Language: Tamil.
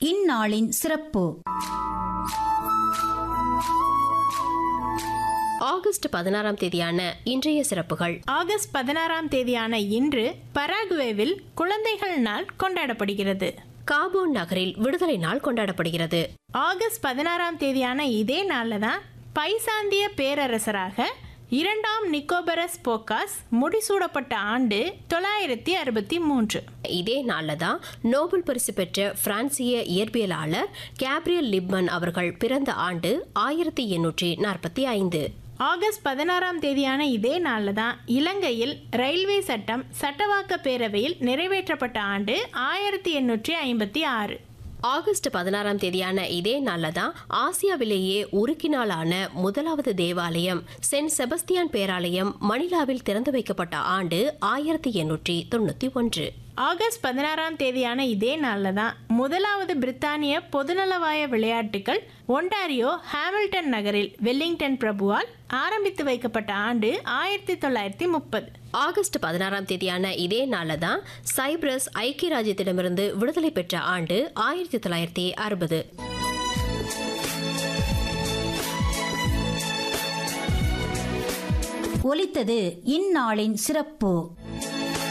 இந்நாளின் சிறப்பு ஆகஸ்ட் பதினாறாம் தேதியான இன்றைய சிறப்புகள் ஆகஸ்ட் பதினாறாம் தேதியான இன்று பராகுவேவில் குழந்தைகள் நாள் கொண்டாடப்படுகிறது காபோன் நகரில் விடுதலை நாள் கொண்டாடப்படுகிறது ஆகஸ்ட் பதினாறாம் தேதியான இதே நாளில் தான் பைசாந்திய பேரரசராக இரண்டாம் நிக்கோபரஸ் போக்காஸ் முடிசூடப்பட்ட ஆண்டு தொள்ளாயிரத்தி அறுபத்தி மூன்று இதே நாளில் தான் நோபல் பரிசு பெற்ற பிரான்சிய இயற்பியலாளர் கேப்ரியல் லிப்மன் அவர்கள் பிறந்த ஆண்டு ஆயிரத்தி எண்ணூற்றி நாற்பத்தி ஐந்து ஆகஸ்ட் பதினாறாம் தேதியான இதே நாளில் தான் இலங்கையில் ரயில்வே சட்டம் சட்டவாக்க பேரவையில் நிறைவேற்றப்பட்ட ஆண்டு ஆயிரத்தி எண்ணூற்றி ஐம்பத்தி ஆறு ஆகஸ்ட் பதினாறாம் தேதியான இதே நாளில் தான் ஆசியாவிலேயே உருக்கினாலான முதலாவது தேவாலயம் சென்ட் செபஸ்தியான் பேராலயம் மணிலாவில் திறந்து வைக்கப்பட்ட ஆண்டு ஆயிரத்தி எண்ணூற்றி தொண்ணூற்றி ஒன்று ஆகஸ்ட் பதினாறாம் தேதியான இதே நாளில் தான் முதலாவது பிரித்தானிய பொதுநலவாய விளையாட்டுகள் ஒன்டாரியோ ஹாமில்டன் நகரில் வெல்லிங்டன் பிரபுவால் ஆரம்பித்து வைக்கப்பட்ட ஆண்டு ஆயிரத்தி தொள்ளாயிரத்தி முப்பது ஆகஸ்ட் பதினாறாம் தேதியான இதே நாளில் தான் சைப்ரஸ் ஐக்கிய ராஜ்யத்திடமிருந்து விடுதலை பெற்ற ஆண்டு ஆயிரத்தி தொள்ளாயிரத்தி அறுபது ஒலித்தது இந்நாளின் சிறப்பு